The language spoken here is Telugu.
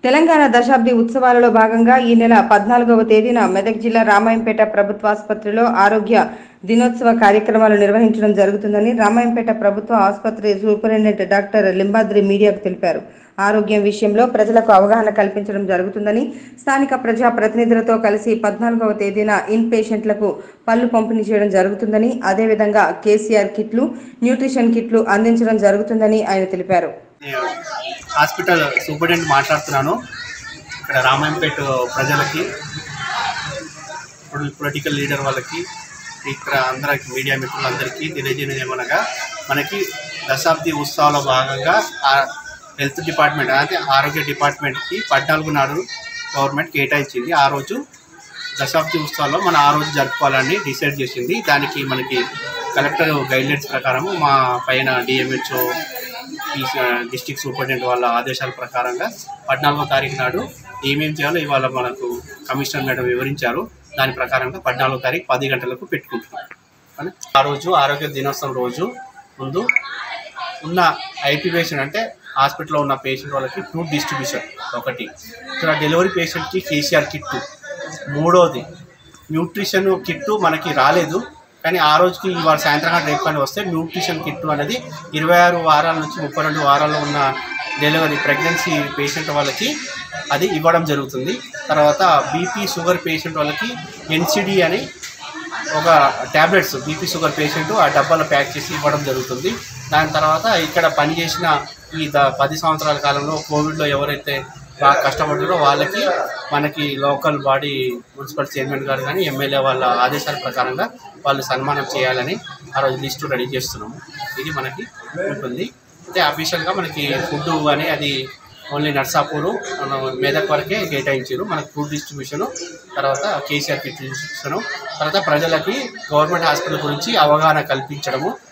తెలంగాణ దశాబ్ది ఉత్సవాలలో భాగంగా ఈ నెల పద్నాలుగవ తేదీన మెదక్ జిల్లా రామాయంపేట ప్రభుత్వ ఆసుపత్రిలో ఆరోగ్య దినోత్సవ కార్యక్రమాలు నిర్వహించడం జరుగుతుందని రామాయంపేట ప్రభుత్వ ఆసుపత్రి సూపరింటెండెంట్ డాక్టర్ లింబాద్రి మీడియాకు తెలిపారు ఆరోగ్యం విషయంలో ప్రజలకు అవగాహన కల్పించడం జరుగుతుందని స్థానిక ప్రజా ప్రతినిధులతో కలిసి పద్నాలుగవ తేదీన ఇన్ పేషెంట్లకు పళ్ళు పంపిణీ చేయడం జరుగుతుందని అదేవిధంగా కేసీఆర్ కిట్లు న్యూట్రిషన్ కిట్లు అందించడం జరుగుతుందని ఆయన తెలిపారు నేను హాస్పిటల్ సూపరింటెండెంట్ మాట్లాడుతున్నాను ఇక్కడ రామాయంపేట ప్రజలకి ఇప్పుడు పొలిటికల్ లీడర్ వాళ్ళకి ఇక్కడ అందరికి మీడియా మిత్రులందరికీ తెలియజేయడం ఏమనగా మనకి దశాబ్ది ఉత్సవాల భాగంగా ఆ హెల్త్ డిపార్ట్మెంట్ అంటే ఆరోగ్య డిపార్ట్మెంట్కి పద్నాలుగు నాడు గవర్నమెంట్ కేటాయించింది ఆ రోజు దశాబ్ది ఉత్సవాల్లో మనం ఆ రోజు జరుపుకోవాలని డిసైడ్ చేసింది దానికి మనకి కలెక్టర్ గైడ్లైన్స్ ప్రకారము మా పైన డిఎంహెచ్ఓ ఈ డిస్టిక్ సూపరింటెండెంట్ వాళ్ళ ఆదేశాల ప్రకారంగా పద్నాలుగో తారీఖు నాడు ఏమేం చేయాలో ఇవాళ మనకు కమిషనర్ మేడం వివరించారు దాని ప్రకారంగా పద్నాలుగో తారీఖు పది గంటలకు పెట్టుకుంటున్నాం కానీ ఆ రోజు ఆరోగ్య దినోత్సవం రోజు ముందు ఉన్న ఐపీ పేషెంట్ అంటే హాస్పిటల్లో ఉన్న పేషెంట్ వాళ్ళకి ఫ్రూట్ డిస్ట్రిబ్యూషన్ ఒకటి ఇక్కడ డెలివరీ పేషెంట్కి కేసీఆర్ కిట్టు మూడోది న్యూట్రిషన్ కిట్టు మనకి రాలేదు కానీ ఆ రోజుకి ఇవాళ సాయంత్రం రేపు కానీ వస్తే న్యూట్రిషన్ కిట్టు అనేది ఇరవై ఆరు వారాల నుంచి ముప్పై రెండు వారాల్లో ఉన్న డెలివరీ ప్రెగ్నెన్సీ పేషెంట్ వాళ్ళకి అది ఇవ్వడం జరుగుతుంది తర్వాత బీపీ షుగర్ పేషెంట్ వాళ్ళకి ఎన్సిడి అని ఒక ట్యాబ్లెట్స్ బీపీ షుగర్ పేషెంట్ ఆ డబ్బాలో ప్యాక్ చేసి ఇవ్వడం జరుగుతుంది దాని తర్వాత ఇక్కడ పనిచేసిన ఈ ద పది సంవత్సరాల కాలంలో కోవిడ్లో ఎవరైతే బాగా కష్టపడ్డారో వాళ్ళకి మనకి లోకల్ బాడీ మున్సిపల్ చైర్మన్ గారు కానీ ఎమ్మెల్యే వాళ్ళ ఆదేశాల ప్రకారంగా వాళ్ళు సన్మానం చేయాలని ఆ రోజు లిస్టు రెడీ చేస్తున్నాము ఇది మనకి ఉంటుంది అయితే అఫీషియల్గా మనకి ఫుడ్ కానీ అది ఓన్లీ నర్సాపూరు మనం మెదక్ వరకే కేటాయించారు మనకు ఫుడ్ డిస్ట్రిబ్యూషను తర్వాత కేసీఆర్ కిట్ డిస్ట్రిబ్యూషను తర్వాత ప్రజలకి గవర్నమెంట్ హాస్పిటల్ గురించి అవగాహన కల్పించడము